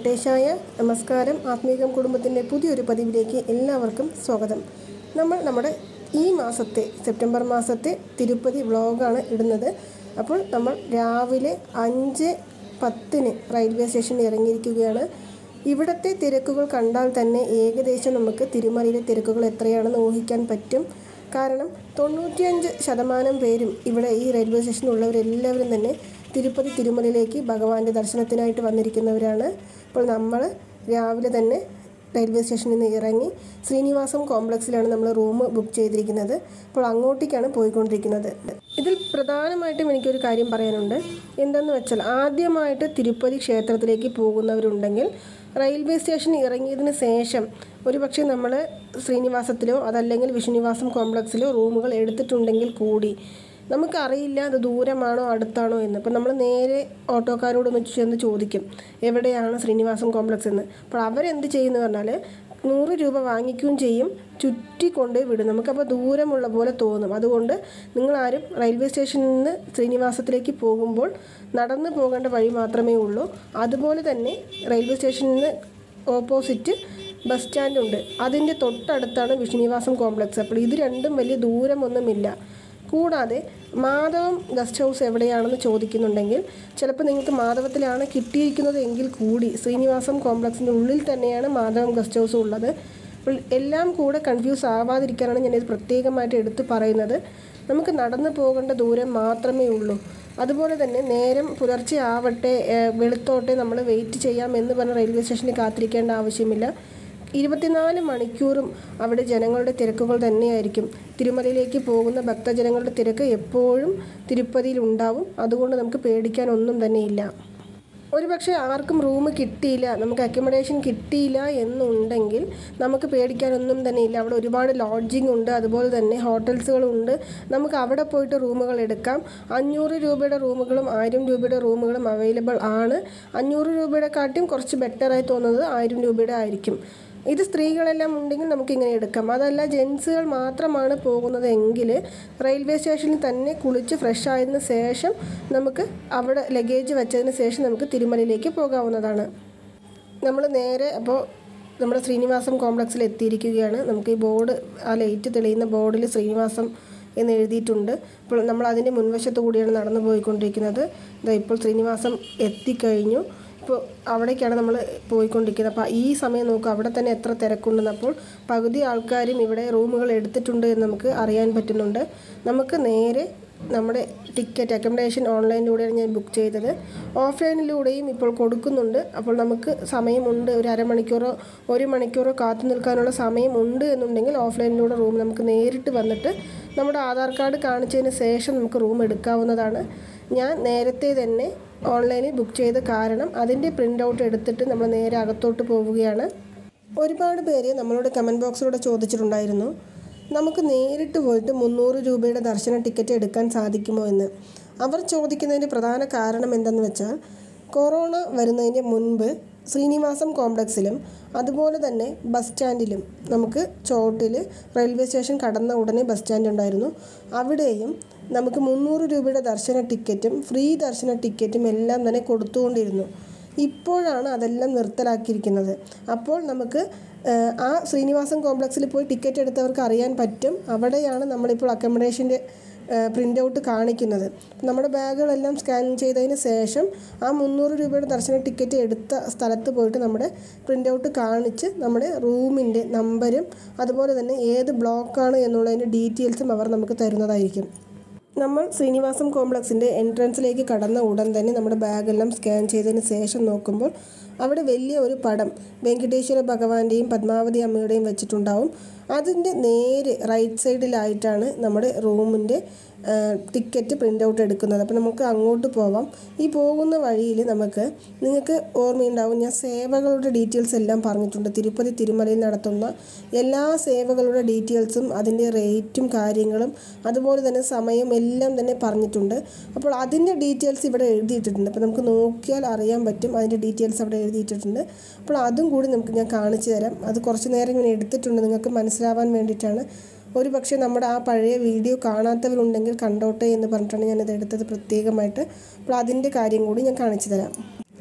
വെങ്കടേശായ നമസ്കാരം ആത്മീകം കുടുംബത്തിൻ്റെ പുതിയൊരു പതിവിലേക്ക് എല്ലാവർക്കും സ്വാഗതം നമ്മൾ നമ്മുടെ ഈ മാസത്തെ സെപ്റ്റംബർ മാസത്തെ തിരുപ്പതി വ്ളോഗാണ് ഇടുന്നത് അപ്പോൾ നമ്മൾ രാവിലെ അഞ്ച് പത്തിന് റെയിൽവേ സ്റ്റേഷനിൽ ഇറങ്ങിയിരിക്കുകയാണ് ഇവിടുത്തെ തിരക്കുകൾ കണ്ടാൽ തന്നെ ഏകദേശം നമുക്ക് തിരുമലയിലെ തിരക്കുകൾ എത്രയാണെന്ന് ഊഹിക്കാൻ പറ്റും കാരണം തൊണ്ണൂറ്റിയഞ്ച് ശതമാനം പേരും ഇവിടെ ഈ റെയിൽവേ സ്റ്റേഷനിലുള്ളവരെല്ലാവരും തന്നെ തിരുപ്പതി തിരുമലയിലേക്ക് ഭഗവാന്റെ ദർശനത്തിനായിട്ട് വന്നിരിക്കുന്നവരാണ് അപ്പോൾ നമ്മൾ രാവിലെ തന്നെ റെയിൽവേ സ്റ്റേഷനിൽ നിന്ന് ഇറങ്ങി ശ്രീനിവാസം കോംപ്ലക്സിലാണ് നമ്മൾ റൂം ബുക്ക് ചെയ്തിരിക്കുന്നത് അപ്പോൾ അങ്ങോട്ടേക്കാണ് പോയിക്കൊണ്ടിരിക്കുന്നത് ഇതിൽ പ്രധാനമായിട്ടും എനിക്കൊരു കാര്യം പറയാനുണ്ട് എന്തെന്ന് വെച്ചാൽ ആദ്യമായിട്ട് തിരുപ്പതി ക്ഷേത്രത്തിലേക്ക് പോകുന്നവരുണ്ടെങ്കിൽ റെയിൽവേ സ്റ്റേഷനിൽ ഇറങ്ങിയതിന് ശേഷം ഒരുപക്ഷെ നമ്മൾ ശ്രീനിവാസത്തിലോ അതല്ലെങ്കിൽ വിഷ്ണുനിവാസം കോംപ്ലക്സിലോ റൂമുകൾ എടുത്തിട്ടുണ്ടെങ്കിൽ കൂടി നമുക്കറിയില്ല അത് ദൂരമാണോ അടുത്താണോ എന്ന് അപ്പം നമ്മൾ നേരെ ഓട്ടോക്കാരോടൊന്ന് ചെന്ന് ചോദിക്കും എവിടെയാണ് ശ്രീനിവാസം കോംപ്ലക്സ് എന്ന് അപ്പോൾ അവരെന്ത് ചെയ്യുന്നു പറഞ്ഞാൽ നൂറ് രൂപ വാങ്ങിക്കുകയും ചെയ്യും ചുറ്റിക്കൊണ്ട് വിടും നമുക്കപ്പോൾ ദൂരമുള്ള പോലെ തോന്നും അതുകൊണ്ട് നിങ്ങളാരും റെയിൽവേ സ്റ്റേഷനിൽ നിന്ന് ശ്രീനിവാസത്തിലേക്ക് പോകുമ്പോൾ നടന്നു പോകേണ്ട വഴി മാത്രമേ ഉള്ളൂ അതുപോലെ തന്നെ റെയിൽവേ സ്റ്റേഷനിൽ നിന്ന് ഓപ്പോസിറ്റ് ബസ് സ്റ്റാൻഡുണ്ട് അതിൻ്റെ തൊട്ടടുത്താണ് വിഷ്ണുനിവാസം കോംപ്ലക്സ് അപ്പോൾ ഇത് രണ്ടും വലിയ ദൂരമൊന്നുമില്ല കൂടാതെ മാധവം ഗസ്റ്റ് ഹൗസ് എവിടെയാണെന്ന് ചോദിക്കുന്നുണ്ടെങ്കിൽ ചിലപ്പോൾ നിങ്ങൾക്ക് മാധവത്തിലാണ് കിട്ടിയിരിക്കുന്നത് എങ്കിൽ കൂടി ശ്രീനിവാസം കോംപ്ലക്സിൻ്റെ ഉള്ളിൽ തന്നെയാണ് മാധവം ഗസ്റ്റ് ഹൗസ് ഉള്ളത് അപ്പോൾ എല്ലാം കൂടെ കൺഫ്യൂസ് ആവാതിരിക്കാനാണ് ഞാനിത് പ്രത്യേകമായിട്ട് എടുത്തു പറയുന്നത് നമുക്ക് നടന്നു പോകേണ്ട ദൂരം മാത്രമേ ഉള്ളൂ അതുപോലെ തന്നെ നേരം പുലർച്ചെ ആവട്ടെ ഏഹ് വെളുത്തോട്ടെ നമ്മൾ വെയിറ്റ് ചെയ്യാം എന്ന് പറഞ്ഞ റെയിൽവേ സ്റ്റേഷനിൽ കാത്തിരിക്കേണ്ട ആവശ്യമില്ല ഇരുപത്തിനാല് മണിക്കൂറും അവിടെ ജനങ്ങളുടെ തിരക്കുകൾ തന്നെയായിരിക്കും തിരുമലയിലേക്ക് പോകുന്ന ഭക്തജനങ്ങളുടെ തിരക്ക് എപ്പോഴും തിരുപ്പതിയിൽ ഉണ്ടാവും അതുകൊണ്ട് നമുക്ക് പേടിക്കാനൊന്നും തന്നെയില്ല ഒരുപക്ഷെ ആർക്കും റൂം കിട്ടിയില്ല നമുക്ക് അക്കോമഡേഷൻ കിട്ടിയില്ല എന്നുണ്ടെങ്കിൽ നമുക്ക് പേടിക്കാനൊന്നും തന്നെ ഇല്ല അവിടെ ഒരുപാട് ലോഡ്ജിങ് ഉണ്ട് അതുപോലെ തന്നെ ഹോട്ടൽസുകളുണ്ട് നമുക്ക് അവിടെ പോയിട്ട് റൂമുകൾ എടുക്കാം അഞ്ഞൂറ് രൂപയുടെ റൂമുകളും ആയിരം രൂപയുടെ റൂമുകളും അവൈലബിൾ ആണ് അഞ്ഞൂറ് രൂപയുടെ കാട്ടിയും കുറച്ച് ബെറ്ററായി തോന്നുന്നത് ആയിരം രൂപയുടെ ആയിരിക്കും ഇത് സ്ത്രീകളെല്ലാം ഉണ്ടെങ്കിൽ നമുക്ക് ഇങ്ങനെ എടുക്കാം അതല്ല ജെൻസുകൾ മാത്രമാണ് പോകുന്നത് എങ്കിൽ റെയിൽവേ സ്റ്റേഷനിൽ തന്നെ കുളിച്ച് ഫ്രഷ് ആയതിനു ശേഷം നമുക്ക് അവിടെ ലഗേജ് വെച്ചതിന് ശേഷം നമുക്ക് തിരുമലയിലേക്ക് പോകാവുന്നതാണ് നമ്മൾ നേരെ അപ്പോൾ നമ്മുടെ ശ്രീനിവാസം കോംപ്ലക്സിൽ എത്തിയിരിക്കുകയാണ് നമുക്ക് ഈ ബോർഡ് ആ ലൈറ്റ് തെളിയുന്ന ബോർഡിൽ ശ്രീനിവാസം എന്ന് എഴുതിയിട്ടുണ്ട് ഇപ്പോൾ നമ്മൾ അതിൻ്റെ മുൻവശത്ത് കൂടിയാണ് നടന്നു പോയിക്കൊണ്ടിരിക്കുന്നത് ഇതാ ഇപ്പോൾ ശ്രീനിവാസം എത്തിക്കഴിഞ്ഞു ഇപ്പോൾ അവിടേക്കാണ് നമ്മൾ പോയിക്കൊണ്ടിരിക്കുന്നത് അപ്പോൾ ഈ സമയം നോക്കുക അവിടെ തന്നെ എത്ര തിരക്കുണ്ടെന്ന് അപ്പോൾ പകുതി ആൾക്കാരും ഇവിടെ റൂമുകൾ എടുത്തിട്ടുണ്ട് എന്ന് നമുക്ക് അറിയാൻ പറ്റുന്നുണ്ട് നമുക്ക് നേരെ നമ്മുടെ ടിക്കറ്റ് അക്കോമഡേഷൻ ഓൺലൈനിലൂടെയാണ് ഞാൻ ബുക്ക് ചെയ്തത് ഓഫ്ലൈനിലൂടെയും ഇപ്പോൾ കൊടുക്കുന്നുണ്ട് അപ്പോൾ നമുക്ക് സമയമുണ്ട് ഒരു അരമണിക്കൂറോ ഒരു മണിക്കൂറോ കാത്തു നിൽക്കാനുള്ള സമയമുണ്ട് എന്നുണ്ടെങ്കിൽ ഓഫ്ലൈനിലൂടെ റൂം നമുക്ക് നേരിട്ട് വന്നിട്ട് നമ്മുടെ ആധാർ കാർഡ് കാണിച്ചതിന് ശേഷം നമുക്ക് റൂം എടുക്കാവുന്നതാണ് ഞാൻ നേരത്തെ തന്നെ ഓൺലൈനിൽ ബുക്ക് ചെയ്ത കാരണം അതിൻ്റെ പ്രിൻ്റ് ഔട്ട് എടുത്തിട്ട് നമ്മൾ നേരെ അകത്തോട്ട് പോവുകയാണ് ഒരുപാട് പേര് നമ്മളോട് കമൻറ്റ് ബോക്സിലൂടെ ചോദിച്ചിട്ടുണ്ടായിരുന്നു നമുക്ക് നേരിട്ട് പോയിട്ട് മുന്നൂറ് രൂപയുടെ ദർശന ടിക്കറ്റ് എടുക്കാൻ സാധിക്കുമോ എന്ന് അവർ ചോദിക്കുന്നതിൻ്റെ പ്രധാന കാരണം എന്തെന്ന് വെച്ചാൽ കൊറോണ വരുന്നതിൻ്റെ മുൻപ് ശ്രീനിവാസം കോംപ്ലക്സിലും അതുപോലെ തന്നെ ബസ് സ്റ്റാൻഡിലും നമുക്ക് ചോട്ടിൽ റെയിൽവേ സ്റ്റേഷൻ കടന്ന ഉടനെ ബസ് സ്റ്റാൻഡ് ഉണ്ടായിരുന്നു അവിടെയും നമുക്ക് മുന്നൂറ് രൂപയുടെ ദർശന ടിക്കറ്റും ഫ്രീ ദർശന ടിക്കറ്റും എല്ലാം തന്നെ കൊടുത്തുകൊണ്ടിരുന്നു ഇപ്പോഴാണ് അതെല്ലാം നിർത്തലാക്കിയിരിക്കുന്നത് അപ്പോൾ നമുക്ക് ഏഹ്, ആ ശ്രീനിവാസം കോംപ്ലക്സിൽ പോയി ടിക്കറ്റ് എടുത്തവർക്ക് അറിയാൻ പറ്റും അവിടെയാണ് നമ്മളിപ്പോൾ അക്കോമഡേഷൻ്റെ പ്രിൻ്റ് ഔട്ട് കാണിക്കുന്നത് നമ്മുടെ ബാഗുകളെല്ലാം സ്കാൻ ചെയ്തതിന് ശേഷം ആ മുന്നൂറ് രൂപയുടെ ദർശന ടിക്കറ്റ് എടുത്ത സ്ഥലത്ത് പോയിട്ട് നമ്മുടെ പ്രിൻ്റ് ഔട്ട് കാണിച്ച് നമ്മുടെ റൂമിൻ്റെ നമ്പരും അതുപോലെ തന്നെ ഏത് ബ്ലോക്കാണ് എന്നുള്ളതിൻ്റെ ഡീറ്റെയിൽസും അവർ നമുക്ക് തരുന്നതായിരിക്കും നമ്മൾ ശ്രീനിവാസം കോംപ്ലക്സിൻ്റെ എൻട്രൻസിലേക്ക് കടന്ന ഉടൻ തന്നെ നമ്മുടെ ബാഗെല്ലാം സ്കാൻ ചെയ്തതിന് ശേഷം നോക്കുമ്പോൾ അവിടെ വലിയ ഒരു പടം വെങ്കടേശ്വര ഭഗവാന്റെയും പത്മാവതി അമ്മയുടെയും വെച്ചിട്ടുണ്ടാവും അതിൻ്റെ നേരെ റൈറ്റ് സൈഡിലായിട്ടാണ് നമ്മുടെ റൂമിൻ്റെ ടിക്കറ്റ് പ്രിൻ്റ് ഔട്ട് എടുക്കുന്നത് അപ്പോൾ നമുക്ക് അങ്ങോട്ട് പോവാം ഈ പോകുന്ന വഴിയിൽ നമുക്ക് നിങ്ങൾക്ക് ഓർമ്മയുണ്ടാവും ഞാൻ സേവകളുടെ ഡീറ്റെയിൽസ് എല്ലാം പറഞ്ഞിട്ടുണ്ട് തിരുപ്പതി തിരുമലയിൽ നടത്തുന്ന എല്ലാ സേവകളുടെ ഡീറ്റെയിൽസും അതിൻ്റെ റേറ്റും കാര്യങ്ങളും അതുപോലെ തന്നെ സമയം എല്ലാം തന്നെ പറഞ്ഞിട്ടുണ്ട് അപ്പോൾ അതിൻ്റെ ഡീറ്റെയിൽസ് ഇവിടെ എഴുതിയിട്ടിട്ടുണ്ട് അപ്പോൾ നമുക്ക് നോക്കിയാൽ അറിയാൻ പറ്റും അതിൻ്റെ ഡീറ്റെയിൽസ് അവിടെ എഴുതിയിട്ടിട്ടുണ്ട് അപ്പോൾ അതും കൂടി നമുക്ക് ഞാൻ കാണിച്ചു തരാം അത് കുറച്ച് നേരം ഞാൻ എടുത്തിട്ടുണ്ട് നിങ്ങൾക്ക് മനസ്സിലാവാൻ വേണ്ടിയിട്ടാണ് ഒരു പക്ഷേ നമ്മുടെ ആ പഴയ വീഡിയോ കാണാത്തവരുണ്ടെങ്കിൽ കണ്ടോട്ടെ എന്ന് പറഞ്ഞിട്ടാണ് ഞാനിത് എടുത്തത് പ്രത്യേകമായിട്ട് അപ്പോൾ അതിൻ്റെ കാര്യം കൂടി ഞാൻ കാണിച്ചു തരാം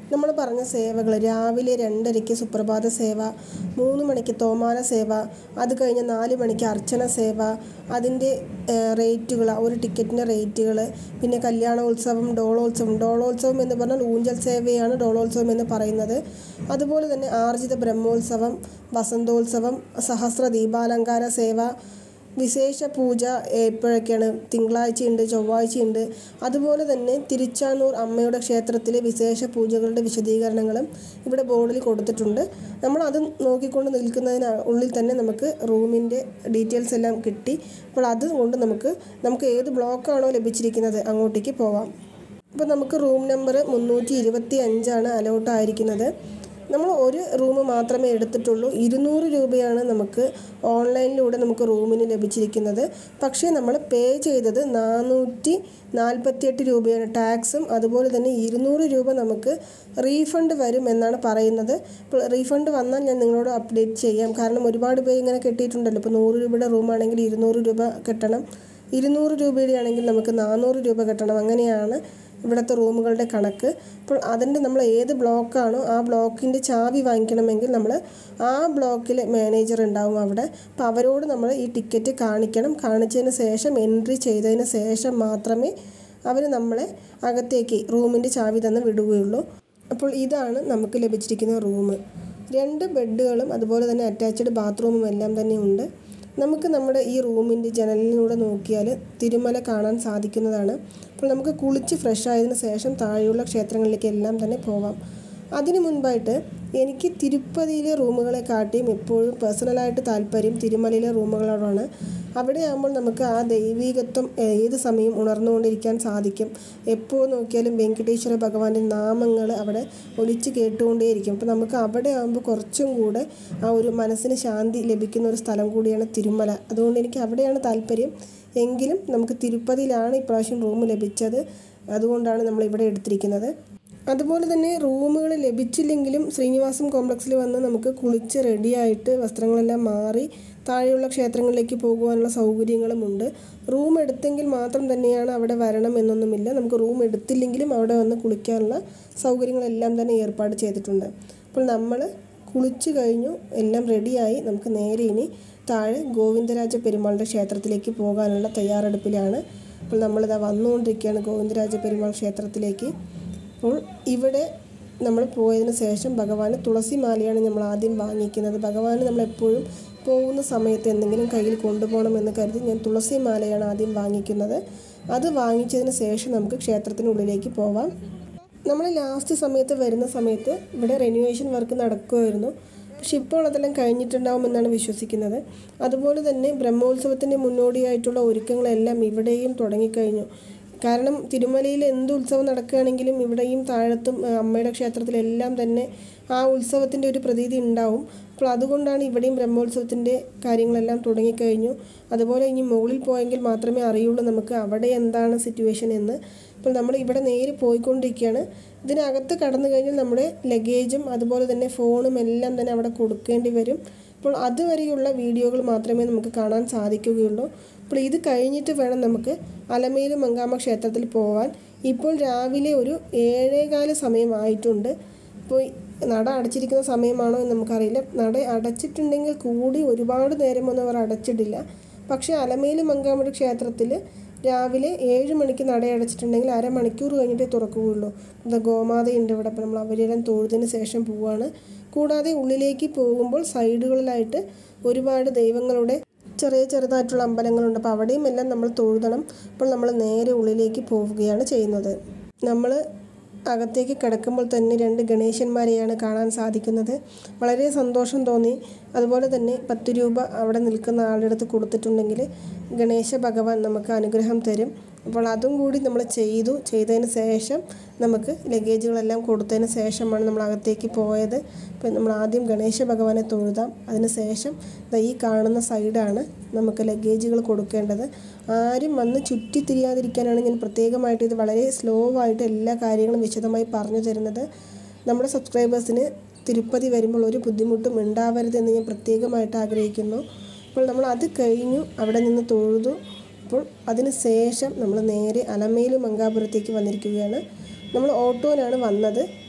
നമ്മൾ പറഞ്ഞ സേവകൾ രാവിലെ രണ്ടരയ്ക്ക് സുപ്രഭാത സേവ മൂന്ന് മണിക്ക് തോമാന സേവ അത് കഴിഞ്ഞ് നാല് മണിക്ക് അർച്ചന സേവ അതിൻ്റെ റേറ്റുകൾ ഒരു ടിക്കറ്റിൻ്റെ റേറ്റുകൾ പിന്നെ കല്യാണോത്സവം ഡോളോത്സവം ഡോളോത്സവം എന്ന് പറഞ്ഞാൽ ഊഞ്ചൽ സേവയാണ് ഡോളോത്സവം എന്ന് പറയുന്നത് അതുപോലെ തന്നെ ആർജിത ബ്രഹ്മോത്സവം വസന്തോത്സവം സഹസ്ര ദീപാലങ്കാര സേവ വിശേഷ പൂജ എപ്പോഴൊക്കെയാണ് തിങ്കളാഴ്ചയുണ്ട് ചൊവ്വാഴ്ചയുണ്ട് അതുപോലെ തന്നെ തിരുച്ചാനൂർ അമ്മയുടെ ക്ഷേത്രത്തിലെ വിശേഷ പൂജകളുടെ വിശദീകരണങ്ങളും ഇവിടെ ബോർഡിൽ കൊടുത്തിട്ടുണ്ട് നമ്മൾ അത് നോക്കിക്കൊണ്ട് നിൽക്കുന്നതിന് ഉള്ളിൽ തന്നെ നമുക്ക് റൂമിൻ്റെ ഡീറ്റെയിൽസ് എല്ലാം കിട്ടി അപ്പോൾ അത് കൊണ്ട് നമുക്ക് നമുക്ക് ഏത് ബ്ലോക്കാണോ ലഭിച്ചിരിക്കുന്നത് അങ്ങോട്ടേക്ക് പോവാം അപ്പോൾ നമുക്ക് റൂം നമ്പർ മുന്നൂറ്റി ഇരുപത്തി അഞ്ചാണ് അലോട്ട് ആയിരിക്കുന്നത് നമ്മൾ ഒരു റൂം മാത്രമേ എടുത്തിട്ടുള്ളൂ ഇരുന്നൂറ് രൂപയാണ് നമുക്ക് ഓൺലൈനിലൂടെ നമുക്ക് റൂമിന് ലഭിച്ചിരിക്കുന്നത് പക്ഷേ നമ്മൾ പേ ചെയ്തത് നാനൂറ്റി നാൽപ്പത്തിയെട്ട് രൂപയാണ് ടാക്സും അതുപോലെ തന്നെ ഇരുന്നൂറ് രൂപ നമുക്ക് റീഫണ്ട് വരും എന്നാണ് പറയുന്നത് ഇപ്പോൾ റീഫണ്ട് വന്നാൽ ഞാൻ നിങ്ങളോട് അപ്ഡേറ്റ് ചെയ്യാം കാരണം ഒരുപാട് പേര് ഇങ്ങനെ കെട്ടിയിട്ടുണ്ടല്ലോ ഇപ്പോൾ നൂറ് രൂപയുടെ റൂമാണെങ്കിൽ ഇരുന്നൂറ് രൂപ കെട്ടണം ഇരുന്നൂറ് രൂപയുടെ ആണെങ്കിൽ നമുക്ക് നാനൂറ് രൂപ കെട്ടണം അങ്ങനെയാണ് ഇവിടുത്തെ റൂമുകളുടെ കണക്ക് അപ്പോൾ അതിൻ്റെ നമ്മൾ ഏത് ബ്ലോക്കാണോ ആ ബ്ലോക്കിൻ്റെ ചാവി വാങ്ങിക്കണമെങ്കിൽ നമ്മൾ ആ ബ്ലോക്കിലെ മാനേജർ ഉണ്ടാവും അവിടെ അപ്പോൾ അവരോട് നമ്മൾ ഈ ടിക്കറ്റ് കാണിക്കണം കാണിച്ചതിന് ശേഷം എൻട്രി ചെയ്തതിന് ശേഷം മാത്രമേ അവർ നമ്മളെ അകത്തേക്ക് റൂമിൻ്റെ ചാവി തന്ന് വിടുകയുള്ളൂ അപ്പോൾ ഇതാണ് നമുക്ക് ലഭിച്ചിരിക്കുന്ന റൂം രണ്ട് ബെഡുകളും അതുപോലെ തന്നെ അറ്റാച്ച്ഡ് ബാത്റൂമും എല്ലാം തന്നെ ഉണ്ട് നമുക്ക് നമ്മുടെ ഈ റൂമിൻ്റെ ജനലിലൂടെ നോക്കിയാൽ തിരുമല കാണാൻ സാധിക്കുന്നതാണ് അപ്പോൾ നമുക്ക് കുളിച്ച് ഫ്രഷ് ആയതിനു ശേഷം താഴെയുള്ള ക്ഷേത്രങ്ങളിലേക്ക് എല്ലാം തന്നെ പോവാം അതിനു മുൻപായിട്ട് എനിക്ക് തിരുപ്പതിയിലെ റൂമുകളെ കാട്ടിയും എപ്പോഴും പേഴ്സണലായിട്ട് താല്പര്യം തിരുമലയിലെ റൂമുകളോടാണ് അവിടെ ആകുമ്പോൾ നമുക്ക് ആ ദൈവീകത്വം ഏത് സമയം ഉണർന്നുകൊണ്ടിരിക്കാൻ സാധിക്കും എപ്പോൾ നോക്കിയാലും വെങ്കടേശ്വര ഭഗവാന്റെ നാമങ്ങൾ അവിടെ ഒലിച്ച് കേട്ടുകൊണ്ടേയിരിക്കും അപ്പോൾ നമുക്ക് അവിടെ ആകുമ്പോൾ കുറച്ചും കൂടെ ആ ഒരു മനസ്സിന് ശാന്തി ലഭിക്കുന്ന ഒരു സ്ഥലം കൂടിയാണ് തിരുമല അതുകൊണ്ട് എനിക്ക് അവിടെയാണ് താല്പര്യം എങ്കിലും നമുക്ക് തിരുപ്പതിയിലാണ് ഇപ്രാവശ്യം റൂം ലഭിച്ചത് അതുകൊണ്ടാണ് നമ്മൾ ഇവിടെ എടുത്തിരിക്കുന്നത് അതുപോലെ തന്നെ റൂമുകൾ ലഭിച്ചില്ലെങ്കിലും ശ്രീനിവാസം കോംപ്ലക്സിൽ വന്ന് നമുക്ക് കുളിച്ച് റെഡിയായിട്ട് വസ്ത്രങ്ങളെല്ലാം മാറി താഴെയുള്ള ക്ഷേത്രങ്ങളിലേക്ക് പോകുവാനുള്ള സൗകര്യങ്ങളുമുണ്ട് റൂം എടുത്തെങ്കിൽ മാത്രം തന്നെയാണ് അവിടെ വരണം എന്നൊന്നുമില്ല നമുക്ക് റൂം എടുത്തില്ലെങ്കിലും അവിടെ വന്ന് കുളിക്കാനുള്ള സൗകര്യങ്ങളെല്ലാം തന്നെ ഏർപ്പാട് ചെയ്തിട്ടുണ്ട് അപ്പോൾ നമ്മൾ കുളിച്ചു കഴിഞ്ഞു എല്ലാം റെഡിയായി നമുക്ക് നേരെ ഇനി താഴെ ഗോവിന്ദരാജ പെരുമാളുടെ ക്ഷേത്രത്തിലേക്ക് പോകാനുള്ള തയ്യാറെടുപ്പിലാണ് അപ്പോൾ നമ്മളിതാ വന്നുകൊണ്ടിരിക്കുകയാണ് ഗോവിന്ദരാജ പെരുമാൾ ക്ഷേത്രത്തിലേക്ക് അപ്പോൾ ഇവിടെ നമ്മൾ പോയതിന് ശേഷം ഭഗവാന് തുളസി മാലയാണ് നമ്മൾ ആദ്യം വാങ്ങിക്കുന്നത് ഭഗവാന് നമ്മൾ എപ്പോഴും പോകുന്ന സമയത്ത് എന്തെങ്കിലും കയ്യിൽ കൊണ്ടുപോകണമെന്ന് കരുതി ഞാൻ തുളസി മാലയാണ് ആദ്യം വാങ്ങിക്കുന്നത് അത് വാങ്ങിച്ചതിന് ശേഷം നമുക്ക് ക്ഷേത്രത്തിനുള്ളിലേക്ക് പോവാം നമ്മൾ ലാസ്റ്റ് സമയത്ത് വരുന്ന സമയത്ത് ഇവിടെ റെനുവേഷൻ വർക്ക് നടക്കുമായിരുന്നു പക്ഷെ ഇപ്പോൾ അതെല്ലാം കഴിഞ്ഞിട്ടുണ്ടാവുമെന്നാണ് വിശ്വസിക്കുന്നത് അതുപോലെ തന്നെ ബ്രഹ്മോത്സവത്തിൻ്റെ മുന്നോടിയായിട്ടുള്ള ഒരുക്കങ്ങളെല്ലാം ഇവിടെയും തുടങ്ങിക്കഴിഞ്ഞു കാരണം തിരുമലയിൽ എന്ത് ഉത്സവം നടക്കുകയാണെങ്കിലും ഇവിടെയും താഴത്തും ആ, അമ്മയുടെ ക്ഷേത്രത്തിലെല്ലാം തന്നെ ആ ഉത്സവത്തിൻ്റെ ഒരു പ്രതീതി ഉണ്ടാവും അപ്പോൾ അതുകൊണ്ടാണ് ഇവിടെയും ബ്രഹ്മോത്സവത്തിൻ്റെ കാര്യങ്ങളെല്ലാം തുടങ്ങിക്കഴിഞ്ഞു അതുപോലെ ഇനി മുകളിൽ പോയെങ്കിൽ മാത്രമേ അറിയുള്ളൂ നമുക്ക് അവിടെ എന്താണ് സിറ്റുവേഷൻ എന്ന് അപ്പോൾ നമ്മൾ ഇവിടെ നേരെ പോയിക്കൊണ്ടിരിക്കുകയാണ് ഇതിനകത്ത് കടന്നു കഴിഞ്ഞാൽ നമ്മുടെ ലഗേജും അതുപോലെ തന്നെ ഫോണും എല്ലാം തന്നെ അവിടെ കൊടുക്കേണ്ടി വരും അപ്പോൾ അതുവരെയുള്ള വീഡിയോകൾ മാത്രമേ നമുക്ക് കാണാൻ സാധിക്കുകയുള്ളൂ അപ്പോൾ ഇത് കഴിഞ്ഞിട്ട് വേണം നമുക്ക് അലമേലു മങ്കാമ ക്ഷേത്രത്തിൽ പോവാൻ ഇപ്പോൾ രാവിലെ ഒരു ഏഴേകാല സമയമായിട്ടുണ്ട് അപ്പോൾ ഈ നട അടച്ചിരിക്കുന്ന സമയമാണോ എന്ന് നമുക്കറിയില്ല നട അടച്ചിട്ടുണ്ടെങ്കിൽ കൂടി ഒരുപാട് നേരമൊന്നും അവർ അടച്ചിട്ടില്ല പക്ഷേ അലമേലു മങ്കാമയുടെ ക്ഷേത്രത്തിൽ രാവിലെ ഏഴ് മണിക്ക് നട അടച്ചിട്ടുണ്ടെങ്കിൽ അരമണിക്കൂർ കഴിഞ്ഞിട്ടേ തുറക്കുകയുള്ളൂ ഇത് ഗോമാതയുണ്ട് ഇവിടെ അപ്പോൾ നമ്മൾ അവരെല്ലാം തൊഴുതിന് ശേഷം പോവുകയാണ് കൂടാതെ ഉള്ളിലേക്ക് പോകുമ്പോൾ സൈഡുകളിലായിട്ട് ഒരുപാട് ദൈവങ്ങളുടെ ചെറിയ ചെറുതായിട്ടുള്ള അമ്പലങ്ങളുണ്ട് അപ്പോൾ അവിടെയും എല്ലാം നമ്മൾ തൊഴുതണം അപ്പോൾ നമ്മൾ നേരെ ഉള്ളിലേക്ക് പോവുകയാണ് ചെയ്യുന്നത് നമ്മൾ അകത്തേക്ക് കിടക്കുമ്പോൾ തന്നെ രണ്ട് ഗണേശന്മാരെയാണ് കാണാൻ സാധിക്കുന്നത് വളരെ സന്തോഷം തോന്നി അതുപോലെ തന്നെ പത്ത് രൂപ അവിടെ നിൽക്കുന്ന ആളുടെ അടുത്ത് കൊടുത്തിട്ടുണ്ടെങ്കിൽ ഗണേശ ഭഗവാൻ നമുക്ക് അനുഗ്രഹം തരും അപ്പോൾ അതും കൂടി നമ്മൾ ചെയ്തു ചെയ്തതിന് ശേഷം നമുക്ക് ലഗേജുകളെല്ലാം കൊടുത്തതിന് ശേഷമാണ് നമ്മൾ അകത്തേക്ക് പോയത് അപ്പോൾ നമ്മൾ ആദ്യം ഗണേശ ഭഗവാനെ തൊഴുതാം അതിന് ശേഷം ദാ ഈ കാണുന്ന സൈഡാണ് നമുക്ക് ലഗേജുകൾ കൊടുക്കേണ്ടത് ആരും വന്ന് ചുറ്റിത്തിരിയാതിരിക്കാനാണ് ഞാൻ പ്രത്യേകമായിട്ട് ഇത് വളരെ സ്ലോ ആയിട്ട് എല്ലാ കാര്യങ്ങളും വിശദമായി പറഞ്ഞു തരുന്നത് നമ്മുടെ സബ്സ്ക്രൈബേഴ്സിന് തിരുപ്പതി വരുമ്പോൾ ഒരു ബുദ്ധിമുട്ടും ഉണ്ടാവരുതെന്ന് ഞാൻ പ്രത്യേകമായിട്ട് ആഗ്രഹിക്കുന്നു അപ്പോൾ നമ്മൾ അത് കഴിഞ്ഞു അവിടെ നിന്ന് തൊഴുതു അപ്പോൾ അതിന് ശേഷം നമ്മൾ നേരെ അലമേലു മങ്കാപുരത്തേക്ക് വന്നിരിക്കുകയാണ് നമ്മൾ ഓട്ടോയിലാണ് വന്നത്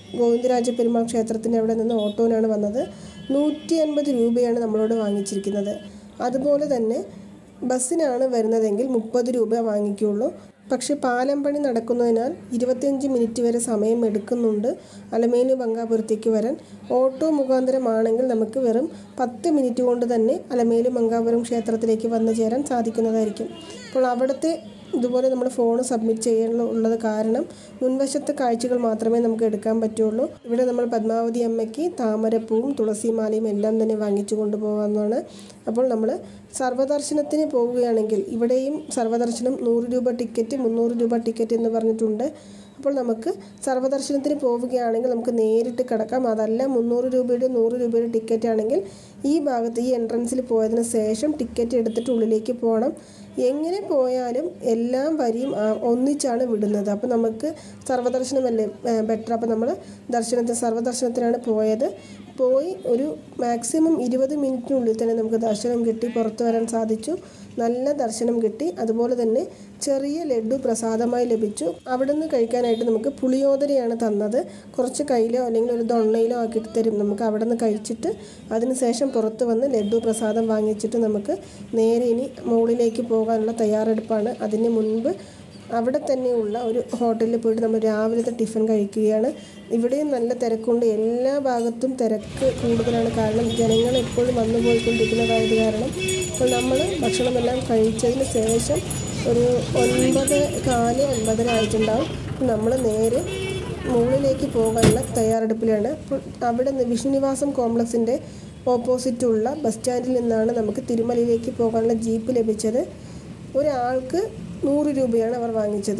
ഗോവിന്ദരാജ പെരുമാൾ ക്ഷേത്രത്തിൻ്റെ അവിടെ നിന്ന് ഓട്ടോനാണ് വന്നത് നൂറ്റി അൻപത് രൂപയാണ് നമ്മളോട് വാങ്ങിച്ചിരിക്കുന്നത് അതുപോലെ തന്നെ ബസ്സിനാണ് വരുന്നതെങ്കിൽ മുപ്പത് രൂപ വാങ്ങിക്കുകയുള്ളൂ പക്ഷേ പാലം പണി നടക്കുന്നതിനാൽ ഇരുപത്തിയഞ്ച് മിനിറ്റ് വരെ സമയം എടുക്കുന്നുണ്ട് അലമേലു ബങ്കാപുരത്തേക്ക് വരാൻ ഓട്ടോ മുഖാന്തരമാണെങ്കിൽ നമുക്ക് വെറും പത്ത് മിനിറ്റ് കൊണ്ട് തന്നെ അലമേലു ബങ്കാപുരം ക്ഷേത്രത്തിലേക്ക് വന്നു ചേരാൻ സാധിക്കുന്നതായിരിക്കും അപ്പോൾ അവിടുത്തെ ഇതുപോലെ നമ്മൾ ഫോൺ സബ്മിറ്റ് ചെയ്യാനുള്ള ഉള്ളത് കാരണം മുൻവശത്തെ കാഴ്ചകൾ മാത്രമേ നമുക്ക് എടുക്കാൻ പറ്റുള്ളൂ ഇവിടെ നമ്മൾ പത്മാവതി അമ്മയ്ക്ക് താമരപ്പൂവും തുളസിമാലയും എല്ലാം തന്നെ വാങ്ങിച്ചു കൊണ്ടുപോകാവുന്നതാണ് അപ്പോൾ നമ്മൾ സർവ്വദർശനത്തിന് പോവുകയാണെങ്കിൽ ഇവിടെയും സർവ്വദർശനം നൂറ് രൂപ ടിക്കറ്റ് മുന്നൂറ് രൂപ ടിക്കറ്റ് എന്ന് പറഞ്ഞിട്ടുണ്ട് അപ്പോൾ നമുക്ക് സർവ്വദർശനത്തിന് പോവുകയാണെങ്കിൽ നമുക്ക് നേരിട്ട് കിടക്കാം അതല്ല മുന്നൂറ് രൂപയുടെ നൂറ് രൂപയുടെ ടിക്കറ്റ് ആണെങ്കിൽ ഈ ഭാഗത്ത് ഈ എൻട്രൻസിൽ പോയതിന് ശേഷം ടിക്കറ്റ് എടുത്തിട്ട് ഉള്ളിലേക്ക് പോകണം എങ്ങനെ പോയാലും എല്ലാം വരിയും ആ, ഒന്നിച്ചാണ് വിടുന്നത് അപ്പോൾ നമുക്ക് സർവ്വദർശനമല്ലേ ബെറ്റർ അപ്പോൾ നമ്മൾ ദർശനത്തിന് സർവ്വദർശനത്തിനാണ് പോയത് പോയി ഒരു മാക്സിമം ഇരുപത് മിനിറ്റിനുള്ളിൽ തന്നെ നമുക്ക് ദർശനം കിട്ടി പുറത്തു വരാൻ സാധിച്ചു നല്ല ദർശനം കിട്ടി അതുപോലെ തന്നെ ചെറിയ ലഡു പ്രസാദമായി ലഭിച്ചു അവിടെ നിന്ന് കഴിക്കാനായിട്ട് നമുക്ക് പുളിയോദരയാണ് തന്നത് കുറച്ച് കയ്യിലോ അല്ലെങ്കിൽ ഒരു ദൊണ്ണയിലോ ആക്കിയിട്ട് തരും നമുക്ക് അവിടെ നിന്ന് കഴിച്ചിട്ട് അതിനുശേഷം പുറത്ത് വന്ന് ലഡു പ്രസാദം വാങ്ങിച്ചിട്ട് നമുക്ക് നേരെ ഇനി മുകളിലേക്ക് പോകാനുള്ള തയ്യാറെടുപ്പാണ് അതിന് മുൻപ് അവിടെ തന്നെയുള്ള ഒരു ഹോട്ടലിൽ പോയിട്ട് നമ്മൾ രാവിലത്തെ ടിഫിൻ കഴിക്കുകയാണ് ഇവിടെയും നല്ല തിരക്കുണ്ട് എല്ലാ ഭാഗത്തും തിരക്ക് കൂടുതലാണ് കാരണം ജനങ്ങൾ എപ്പോഴും വന്നു പോയിക്കൊണ്ടിരിക്കുന്നതായത് കാരണം അപ്പോൾ നമ്മൾ ഭക്ഷണമെല്ലാം കഴിച്ചതിന് ശേഷം ഒരു ഒൻപത് കാല് ഒൻപതര ആയിട്ടുണ്ടാവും നമ്മൾ നേരെ മുകളിലേക്ക് പോകാനുള്ള തയ്യാറെടുപ്പിലാണ് അപ്പോൾ അവിടെ നിന്ന് വിഷ്ണുനിവാസം കോംപ്ലക്സിൻ്റെ ഓപ്പോസിറ്റുള്ള ബസ് സ്റ്റാൻഡിൽ നിന്നാണ് നമുക്ക് തിരുമലയിലേക്ക് പോകാനുള്ള ജീപ്പ് ലഭിച്ചത് ഒരാൾക്ക് നൂറ് രൂപയാണ് അവർ വാങ്ങിച്ചത്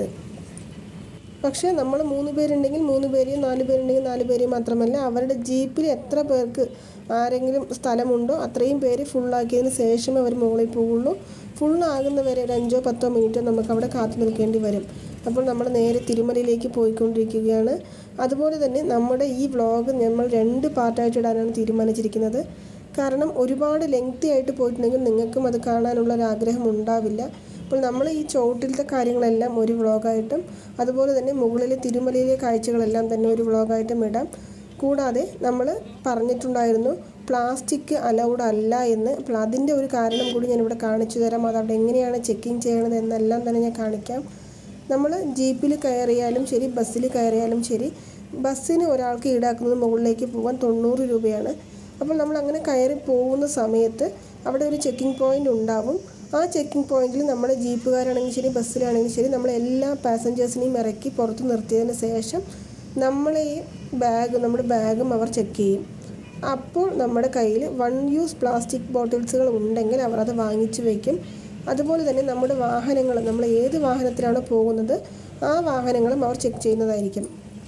പക്ഷേ നമ്മൾ മൂന്ന് പേരുണ്ടെങ്കിൽ മൂന്ന് പേരെയും നാല് പേരുണ്ടെങ്കിൽ നാല് പേരെയും മാത്രമല്ല അവരുടെ ജീപ്പിൽ എത്ര പേർക്ക് ആരെങ്കിലും സ്ഥലമുണ്ടോ അത്രയും പേര് ഫുള്ളാക്കിയതിന് ശേഷമേ അവർ മുകളിൽ പോവുള്ളൂ ഫുള്ളാകുന്നവരെ ഒരു അഞ്ചോ പത്തോ മിനിറ്റോ നമുക്ക് അവിടെ കാത്തു നിൽക്കേണ്ടി വരും അപ്പോൾ നമ്മൾ നേരെ തിരുമലയിലേക്ക് പോയിക്കൊണ്ടിരിക്കുകയാണ് അതുപോലെ തന്നെ നമ്മുടെ ഈ വ്ളോഗ് നമ്മൾ രണ്ട് പാർട്ടായിട്ട് ഇടാനാണ് തീരുമാനിച്ചിരിക്കുന്നത് കാരണം ഒരുപാട് ലെങ്തി ആയിട്ട് പോയിട്ടുണ്ടെങ്കിൽ നിങ്ങൾക്കും അത് കാണാനുള്ള ഒരു ആഗ്രഹം ഉണ്ടാവില്ല അപ്പോൾ നമ്മൾ ഈ ചോട്ടിലത്തെ കാര്യങ്ങളെല്ലാം ഒരു വ്ളോഗായിട്ടും അതുപോലെ തന്നെ മുകളിലെ തിരുമലയിലെ കാഴ്ചകളെല്ലാം തന്നെ ഒരു വ്ളോഗായിട്ടും ഇടാം കൂടാതെ നമ്മൾ പറഞ്ഞിട്ടുണ്ടായിരുന്നു പ്ലാസ്റ്റിക് അലൗഡ് അല്ല എന്ന് അപ്പോൾ അതിൻ്റെ ഒരു കാരണം കൂടി ഞാനിവിടെ കാണിച്ചു തരാം അതവിടെ എങ്ങനെയാണ് ചെക്കിങ് ചെയ്യണത് എന്നെല്ലാം തന്നെ ഞാൻ കാണിക്കാം നമ്മൾ ജീപ്പിൽ കയറിയാലും ശരി ബസ്സിൽ കയറിയാലും ശരി ബസ്സിന് ഒരാൾക്ക് ഈടാക്കുന്നത് മുകളിലേക്ക് പോകാൻ തൊണ്ണൂറ് രൂപയാണ് അപ്പോൾ നമ്മൾ അങ്ങനെ കയറി പോകുന്ന സമയത്ത് അവിടെ ഒരു ചെക്കിംഗ് പോയിൻ്റ് ഉണ്ടാവും ആ ചെക്കിംഗ് പോയിന്റിൽ നമ്മുടെ ജീപ്പുകാരാണെങ്കിലും ശരി ബസ്സിലാണെങ്കിലും ശരി നമ്മൾ എല്ലാ പാസഞ്ചേഴ്സിനെയും ഇറക്കി പുറത്ത് നിർത്തിയതിന് ശേഷം നമ്മളെ ഈ ബാഗ് നമ്മുടെ ബാഗും അവർ ചെക്ക് ചെയ്യും അപ്പോൾ നമ്മുടെ കയ്യിൽ വൺ യൂസ് പ്ലാസ്റ്റിക് ബോട്ടിൽസുകൾ ഉണ്ടെങ്കിൽ അവർ അത് വാങ്ങിച്ചു വയ്ക്കും അതുപോലെ തന്നെ നമ്മുടെ വാഹനങ്ങൾ നമ്മൾ ഏത് വാഹനത്തിലാണോ പോകുന്നത് ആ വാഹനങ്ങളും അവർ ചെക്ക് ചെയ്യുന്നതായിരിക്കും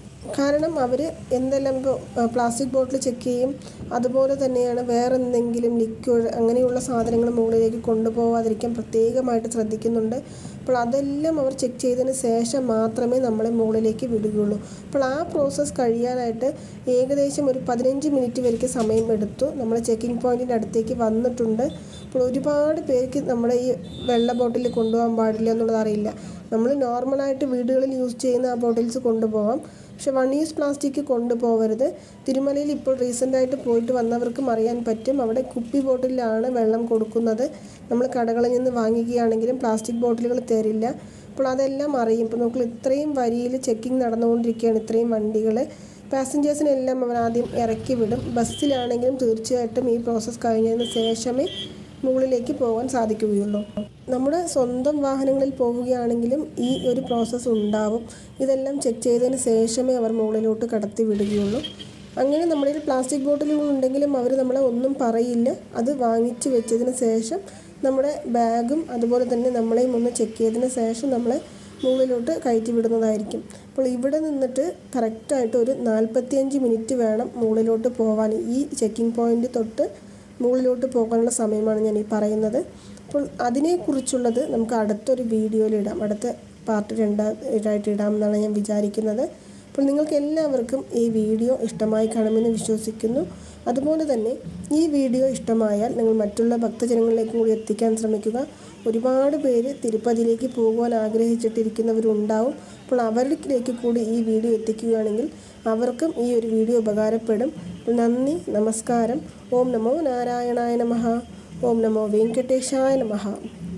കാരണം അവർ എന്തെല്ലാം ഇപ്പോൾ പ്ലാസ്റ്റിക് ബോട്ടിൽ ചെക്ക് ചെയ്യും അതുപോലെ തന്നെയാണ് വേറെ എന്തെങ്കിലും ലിക്വിഡ് അങ്ങനെയുള്ള സാധനങ്ങൾ മുകളിലേക്ക് കൊണ്ടുപോകാതിരിക്കാൻ പ്രത്യേകമായിട്ട് ശ്രദ്ധിക്കുന്നുണ്ട് അപ്പോൾ അതെല്ലാം അവർ ചെക്ക് ചെയ്തതിന് ശേഷം മാത്രമേ നമ്മളെ മുകളിലേക്ക് വിടുകയുള്ളൂ അപ്പോൾ ആ പ്രോസസ്സ് കഴിയാനായിട്ട് ഏകദേശം ഒരു പതിനഞ്ച് മിനിറ്റ് വരെയ്ക്ക് സമയം എടുത്തു നമ്മൾ ചെക്കിംഗ് പോയിൻറ്റിൻ്റെ അടുത്തേക്ക് വന്നിട്ടുണ്ട് അപ്പോൾ ഒരുപാട് പേർക്ക് നമ്മുടെ ഈ വെള്ള ബോട്ടിൽ കൊണ്ടുപോകാൻ പാടില്ല എന്നുള്ളത് അറിയില്ല നമ്മൾ നോർമലായിട്ട് വീടുകളിൽ യൂസ് ചെയ്യുന്ന ആ ബോട്ടിൽസ് കൊണ്ടുപോകാം പക്ഷെ വൺ യൂസ് പ്ലാസ്റ്റിക് കൊണ്ടുപോകരുത് തിരുമലയിൽ ഇപ്പോൾ റീസെൻ്റായിട്ട് പോയിട്ട് വന്നവർക്കും അറിയാൻ പറ്റും അവിടെ കുപ്പി ബോട്ടിലാണ് വെള്ളം കൊടുക്കുന്നത് നമ്മൾ കടകളിൽ നിന്ന് വാങ്ങിക്കുകയാണെങ്കിലും പ്ലാസ്റ്റിക് ബോട്ടിലുകൾ തരില്ല അപ്പോൾ അതെല്ലാം അറിയും ഇപ്പോൾ നമുക്ക് ഇത്രയും വരിയിൽ ചെക്കിംഗ് നടന്നുകൊണ്ടിരിക്കുകയാണ് ഇത്രയും വണ്ടികൾ പാസഞ്ചേഴ്സിനെല്ലാം അവർ ആദ്യം ഇറക്കി വിടും ബസ്സിലാണെങ്കിലും തീർച്ചയായിട്ടും ഈ പ്രോസസ്സ് കഴിഞ്ഞതിന് ശേഷമേ മുകളിലേക്ക് പോകാൻ സാധിക്കുകയുള്ളൂ നമ്മുടെ സ്വന്തം വാഹനങ്ങളിൽ പോവുകയാണെങ്കിലും ഈ ഒരു പ്രോസസ്സ് ഉണ്ടാവും ഇതെല്ലാം ചെക്ക് ചെയ്തതിന് ശേഷമേ അവർ മുകളിലോട്ട് കടത്തി വിടുകയുള്ളൂ അങ്ങനെ നമ്മുടെ കയ്യിൽ പ്ലാസ്റ്റിക് ബോട്ടിലുകൾ ഉണ്ടെങ്കിലും അവർ നമ്മളെ ഒന്നും പറയില്ല അത് വാങ്ങിച്ച് വെച്ചതിന് ശേഷം നമ്മുടെ ബാഗും അതുപോലെ തന്നെ നമ്മളെയും ഒന്ന് ചെക്ക് ചെയ്തതിന് ശേഷം നമ്മളെ മുകളിലോട്ട് കയറ്റി വിടുന്നതായിരിക്കും അപ്പോൾ ഇവിടെ നിന്നിട്ട് കറക്റ്റായിട്ട് ഒരു നാൽപ്പത്തിയഞ്ച് മിനിറ്റ് വേണം മുകളിലോട്ട് പോകാൻ ഈ ചെക്കിംഗ് പോയിൻ്റ് തൊട്ട് മുകളിലോട്ട് പോകാനുള്ള സമയമാണ് ഞാൻ ഈ പറയുന്നത് അപ്പോൾ അതിനെക്കുറിച്ചുള്ളത് നമുക്ക് അടുത്തൊരു വീഡിയോയിൽ ഇടാം അടുത്ത പാർട്ട് രണ്ടായിട്ട് ഇടാമെന്നാണ് ഞാൻ വിചാരിക്കുന്നത് അപ്പോൾ നിങ്ങൾക്ക് എല്ലാവർക്കും ഈ വീഡിയോ ഇഷ്ടമായി കാണുമെന്ന് വിശ്വസിക്കുന്നു അതുപോലെ തന്നെ ഈ വീഡിയോ ഇഷ്ടമായാൽ നിങ്ങൾ മറ്റുള്ള ഭക്തജനങ്ങളിലേക്കും കൂടി എത്തിക്കാൻ ശ്രമിക്കുക ഒരുപാട് പേര് തിരുപ്പതിയിലേക്ക് പോകുവാൻ ആഗ്രഹിച്ചിട്ടിരിക്കുന്നവരുണ്ടാവും അപ്പോൾ അവരിലേക്ക് കൂടി ഈ വീഡിയോ എത്തിക്കുകയാണെങ്കിൽ അവർക്കും ഈ ഒരു വീഡിയോ ഉപകാരപ്പെടും നന്ദി നമസ്കാരം ഓം നമോ നാരായണായ നമഃ ഓം നമോ വെങ്കടേശായ നമഃ